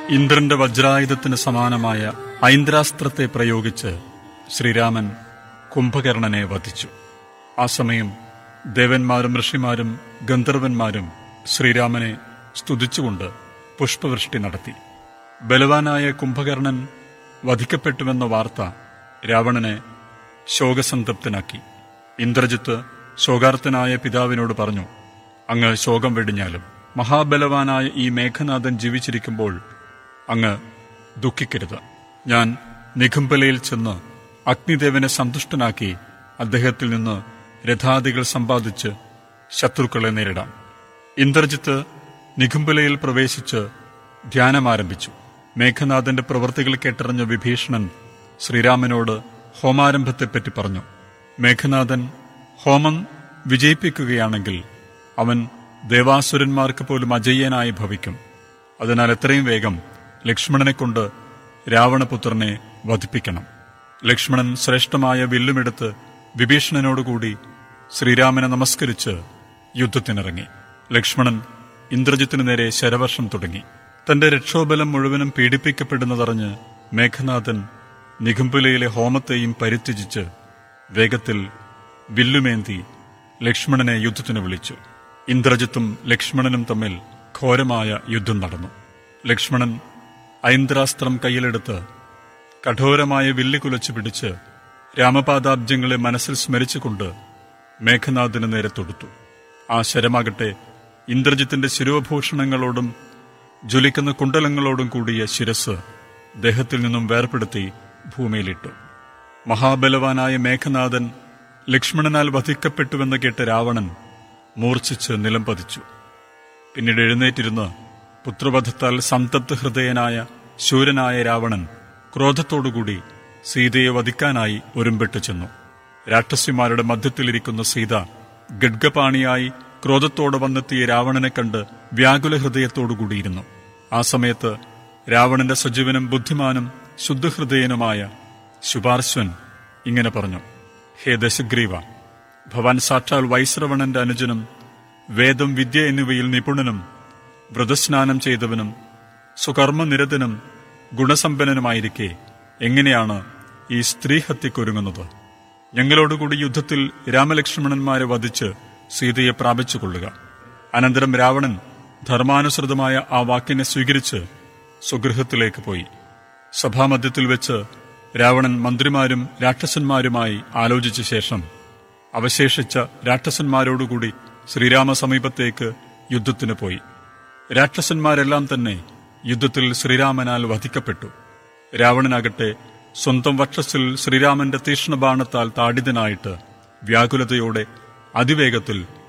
ഇന്ദ്രന്റെ വജ്രായുധത്തിന് സമാനമായ ഐന്ദ്രാസ്ത്രത്തെ പ്രയോഗിച്ച് ശ്രീരാമൻ കുംഭകർണനെ വധിച്ചു ആ സമയം ദേവന്മാരും ഋഷിമാരും ഗന്ധർവന്മാരും ശ്രീരാമനെ സ്തുതിച്ചുകൊണ്ട് പുഷ്പവൃഷ്ടി നടത്തി ബലവാനായ കുംഭകർണൻ വധിക്കപ്പെട്ടുവെന്ന വാർത്ത രാവണനെ ശോകസന്തപ്തനാക്കി ഇന്ദ്രജിത്ത് ശോകാർത്തനായ പിതാവിനോട് പറഞ്ഞു അങ്ങ് ശോകം വെടിഞ്ഞാലും മഹാബലവാനായ ഈ മേഘനാഥൻ ജീവിച്ചിരിക്കുമ്പോൾ അങ്ങ് ദുഃഖിക്കരുത് ഞാൻ നിഘുംബലയിൽ ചെന്ന് അഗ്നിദേവനെ സന്തുഷ്ടനാക്കി അദ്ദേഹത്തിൽ നിന്ന് രഥാദികൾ സമ്പാദിച്ച് ശത്രുക്കളെ നേരിടാം ഇന്ദ്രജിത്ത് നിഘുംബലയിൽ പ്രവേശിച്ച് ധ്യാനമാരംഭിച്ചു മേഘനാഥന്റെ പ്രവൃത്തികൾ കേട്ടറിഞ്ഞ വിഭീഷണൻ ശ്രീരാമനോട് ഹോമാരംഭത്തെപ്പറ്റി പറഞ്ഞു മേഘനാഥൻ ഹോമം വിജയിപ്പിക്കുകയാണെങ്കിൽ അവൻ ദേവാസുരന്മാർക്ക് പോലും അജയ്യനായി ഭവിക്കും അതിനാൽ എത്രയും വേഗം ലക്ഷ്മണനെ കൊണ്ട് രാവണപുത്രനെ വധിപ്പിക്കണം ലക്ഷ്മണൻ ശ്രേഷ്ഠമായ വില്ലുമെടുത്ത് വിഭീഷണനോടുകൂടി ശ്രീരാമനെ നമസ്കരിച്ച് യുദ്ധത്തിനിറങ്ങി ലക്ഷ്മണൻ ഇന്ദ്രജിത്തിനു നേരെ ശരവർഷം തുടങ്ങി തന്റെ രക്ഷോബലം മുഴുവനും പീഡിപ്പിക്കപ്പെടുന്നതറിഞ്ഞ് മേഘനാഥൻ നിഘുംബുലയിലെ ഹോമത്തെയും പരിത്യജിച്ച് വേഗത്തിൽ വില്ലുമേന്തി ലക്ഷ്മണനെ യുദ്ധത്തിന് വിളിച്ചു ഇന്ദ്രജിത്തും ലക്ഷ്മണനും തമ്മിൽ ഘോരമായ യുദ്ധം നടന്നു ലക്ഷ്മണൻ ഐന്ദ്രാസ്ത്രം കയ്യിലെടുത്ത് കഠോരമായ വില്ല് കുലച്ചു പിടിച്ച് രാമപാദാബ്ജങ്ങളെ മനസ്സിൽ സ്മരിച്ചുകൊണ്ട് മേഘനാഥന് നേരെ തൊടുത്തു ആ ശരമാകട്ടെ ഇന്ദ്രജിത്തിന്റെ ശിരോഭൂഷണങ്ങളോടും ജ്വലിക്കുന്ന കുണ്ടലങ്ങളോടും കൂടിയ ശിരസ് ദേഹത്തിൽ നിന്നും വേർപെടുത്തി ഭൂമിയിലിട്ടു മഹാബലവാനായ മേഘനാഥൻ ലക്ഷ്മണനാൽ വധിക്കപ്പെട്ടുവെന്ന് കേട്ട രാവണൻ മൂർച്ഛിച്ച് നിലം പതിച്ചു പിന്നീട് എഴുന്നേറ്റിരുന്ന് പുത്രവധത്താൽ സംതപ്ത ഹൃദയനായ ശൂരനായ രാവണൻ ക്രോധത്തോടുകൂടി സീതയെ വധിക്കാനായി ഒരുമ്പെട്ട് ചെന്നു രാക്ഷസിമാരുടെ മധ്യത്തിലിരിക്കുന്ന സീത ഗഡ്ഗപാണിയായി ക്രോധത്തോടെ വന്നെത്തിയ രാവണനെ കണ്ട് വ്യാകുല ഹൃദയത്തോടുകൂടിയിരുന്നു ആ സമയത്ത് രാവണന്റെ സജീവനും ബുദ്ധിമാനും ശുദ്ധഹൃദയനുമായ ശുപാർശ്വൻ ഇങ്ങനെ പറഞ്ഞു ഹേ ദശഗ്രീവ ഭവാൻ സാക്ഷാൽ വൈശ്രവണന്റെ അനുജനും വേദം വിദ്യ എന്നിവയിൽ നിപുണനും വ്രതസ്നാനം ചെയ്തവനും സുകർമ്മനിരതനും ഗുണസമ്പന്നനുമായിരിക്കെ എങ്ങനെയാണ് ഈ സ്ത്രീഹത്യക്കൊരുങ്ങുന്നത് ഞങ്ങളോടുകൂടി യുദ്ധത്തിൽ രാമലക്ഷ്മണന്മാരെ വധിച്ച് സീതയെ പ്രാപിച്ചുകൊള്ളുക അനന്തരം രാവണൻ ധർമാനുസൃതമായ ആ വാക്കിനെ സ്വീകരിച്ച് സ്വഗൃഹത്തിലേക്ക് പോയി സഭാമധ്യത്തിൽ വെച്ച് രാവണൻ മന്ത്രിമാരും രാക്ഷസന്മാരുമായി ആലോചിച്ച ശേഷം അവശേഷിച്ച രാക്ഷസന്മാരോടുകൂടി ശ്രീരാമ സമീപത്തേക്ക് യുദ്ധത്തിന് പോയി രാക്ഷസന്മാരെല്ലാം തന്നെ യുദ്ധത്തിൽ ശ്രീരാമനാൽ വധിക്കപ്പെട്ടു രാവണനാകട്ടെ സ്വന്തം വക്ഷസിൽ ശ്രീരാമന്റെ തീക്ഷ്ണബാണത്താൽ താഡിതനായിട്ട് വ്യാകുലതയോടെ അതിവേഗത്തിൽ